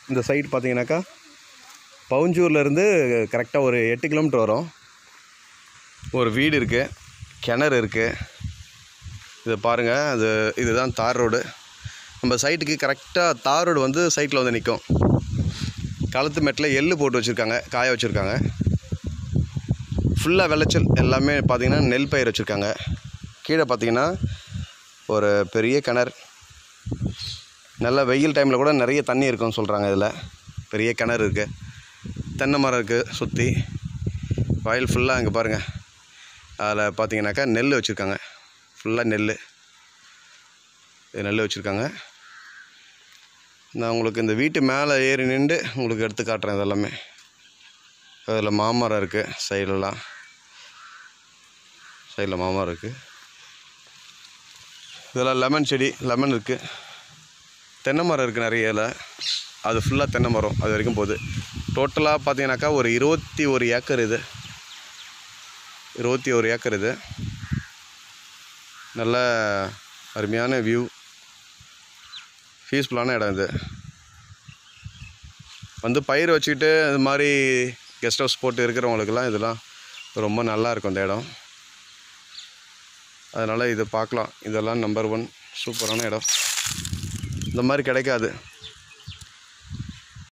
இந்த சைடு பார்த்தீங்கன்னாக்கா பவுஞ்சூர்லேருந்து கரெக்டாக ஒரு எட்டு கிலோமீட்டர் வரும் ஒரு வீடு இருக்குது கிணறு இருக்குது இதை பாருங்கள் அது இதுதான் தார் ரோடு நம்ம சைட்டுக்கு கரெக்டாக தார் ரோடு வந்து சைட்டில் வந்து நிற்கும் களத்து மெட்டில் எள்ளு போட்டு வச்சுருக்காங்க காய வச்சுருக்காங்க ஃபுல்லாக விளைச்சல் எல்லாமே பார்த்திங்கன்னா நெல் பயிர் வச்சுருக்காங்க கீழே பார்த்தீங்கன்னா ஒரு பெரிய கிணறு நல்ல வெயில் டைமில் கூட நிறைய தண்ணி இருக்குன்னு சொல்கிறாங்க இதில் பெரிய கிணறு இருக்குது தென்னை மரம் இருக்குது சுற்றி வயல் ஃபுல்லாக அங்கே பாருங்கள் அதில் பார்த்தீங்கன்னாக்கா நெல் வச்சுருக்காங்க ஃபுல்லாக நெல் இது நெல் வச்சுருக்காங்க நான் உங்களுக்கு இந்த வீட்டு மேலே ஏறி நின்று உங்களுக்கு எடுத்து காட்டுறேன் இதெல்லாமே அதில் மாமரம் இருக்குது சைடுலலாம் சைடில் மாமரம் இருக்குது இதெல்லாம் லெமன் செடி லெமன் இருக்குது தென்னை மரம் இருக்குது நிறைய இதில் அது ஃபுல்லாக தென்னை மரம் அது வரைக்கும் போகுது டோட்டலாக பார்த்தீங்கன்னாக்கா ஒரு இருபத்தி ஒரு ஏக்கர் இது இருபத்தி ஒரு ஏக்கர் இது நல்ல அருமையான வியூ பீஸ்ஃபுல்லான இடம் இது வந்து பயிர் வச்சுக்கிட்டு இது மாதிரி கெஸ்ட் ஹவுஸ் போட்டு இருக்கிறவங்களுக்கெல்லாம் இதெல்லாம் ரொம்ப நல்லா இருக்கும் இந்த இடம் அதனால் இதை பார்க்கலாம் இதெல்லாம் நம்பர் ஒன் சூப்பரான இடம் இந்த மாதிரி கிடைக்காது